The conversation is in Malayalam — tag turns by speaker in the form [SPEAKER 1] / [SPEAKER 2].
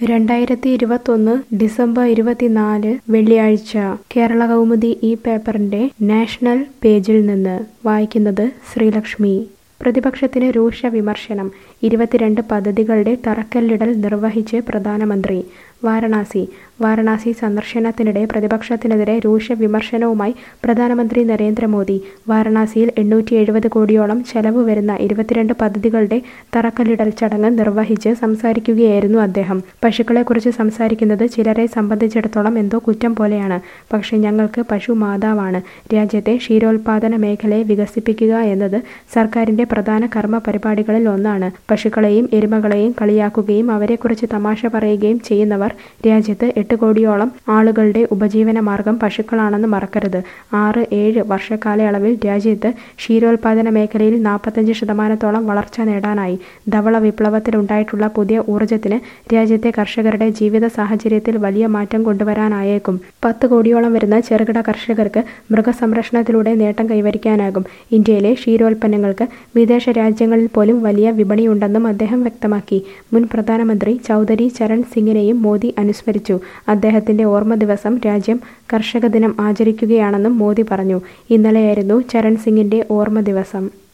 [SPEAKER 1] രണ്ടായിരത്തി ഇരുപത്തൊന്ന് ഡിസംബർ ഇരുപത്തിനാല് വെള്ളിയാഴ്ച കേരള കൗമുദി ഈ പേപ്പറിന്റെ നാഷണൽ പേജിൽ നിന്ന് വായിക്കുന്നത് ശ്രീലക്ഷ്മി പ്രതിപക്ഷത്തിന് രൂക്ഷ വിമർശനം ഇരുപത്തിരണ്ട് പദ്ധതികളുടെ തറക്കല്ലിടൽ നിർവഹിച്ച് പ്രധാനമന്ത്രി വാരണാസി വാരണാസി സന്ദർശനത്തിനിടെ പ്രതിപക്ഷത്തിനെതിരെ രൂക്ഷ വിമർശനവുമായി പ്രധാനമന്ത്രി നരേന്ദ്രമോദി വാരണാസിയിൽ എണ്ണൂറ്റി എഴുപത് കോടിയോളം ചെലവ് വരുന്ന ഇരുപത്തിരണ്ട് പദ്ധതികളുടെ തറക്കല്ലിടൽ ചടങ്ങ് നിർവഹിച്ച് സംസാരിക്കുകയായിരുന്നു അദ്ദേഹം പശുക്കളെക്കുറിച്ച് സംസാരിക്കുന്നത് ചിലരെ സംബന്ധിച്ചിടത്തോളം എന്തോ കുറ്റം പോലെയാണ് പക്ഷേ ഞങ്ങൾക്ക് പശു മാതാവാണ് രാജ്യത്തെ ക്ഷീരോത്പാദന മേഖലയെ വികസിപ്പിക്കുക എന്നത് സർക്കാരിന്റെ പ്രധാന കർമ്മ പരിപാടികളിൽ ഒന്നാണ് പശുക്കളെയും എരുമകളെയും കളിയാക്കുകയും അവരെക്കുറിച്ച് തമാശ പറയുകയും ചെയ്യുന്നവർ രാജ്യത്ത് എട്ട് കോടിയോളം ആളുകളുടെ ഉപജീവന മാർഗം പശുക്കളാണെന്ന് മറക്കരുത് ആറ് ഏഴ് വർഷക്കാലയളവിൽ രാജ്യത്ത് ക്ഷീരോത്പാദന മേഖലയിൽ നാൽപ്പത്തഞ്ച് ശതമാനത്തോളം വളർച്ച നേടാനായി ധവള വിപ്ലവത്തിലുണ്ടായിട്ടുള്ള പുതിയ ഊർജ്ജത്തിന് രാജ്യത്തെ കർഷകരുടെ ജീവിത സാഹചര്യത്തിൽ വലിയ മാറ്റം കൊണ്ടുവരാനായേക്കും പത്ത് കോടിയോളം വരുന്ന ചെറുകിട കർഷകർക്ക് മൃഗസംരക്ഷണത്തിലൂടെ നേട്ടം കൈവരിക്കാനാകും ഇന്ത്യയിലെ ക്ഷീരോൽപ്പന്നങ്ങൾക്ക് വിദേശ രാജ്യങ്ങളിൽ പോലും വലിയ വിപണിയുണ്ടെന്നും അദ്ദേഹം വ്യക്തമാക്കി മുൻ പ്രധാനമന്ത്രി ചൗധരി ചരൺ സിംഗിനെയും മോദി അനുസ്മരിച്ചു അദ്ദേഹത്തിന്റെ ഓർമ്മ ദിവസം രാജ്യം കർഷക ദിനം ആചരിക്കുകയാണെന്നും മോദി പറഞ്ഞു ഇന്നലെയായിരുന്നു ചരൺ സിംഗിന്റെ ഓർമ്മ ദിവസം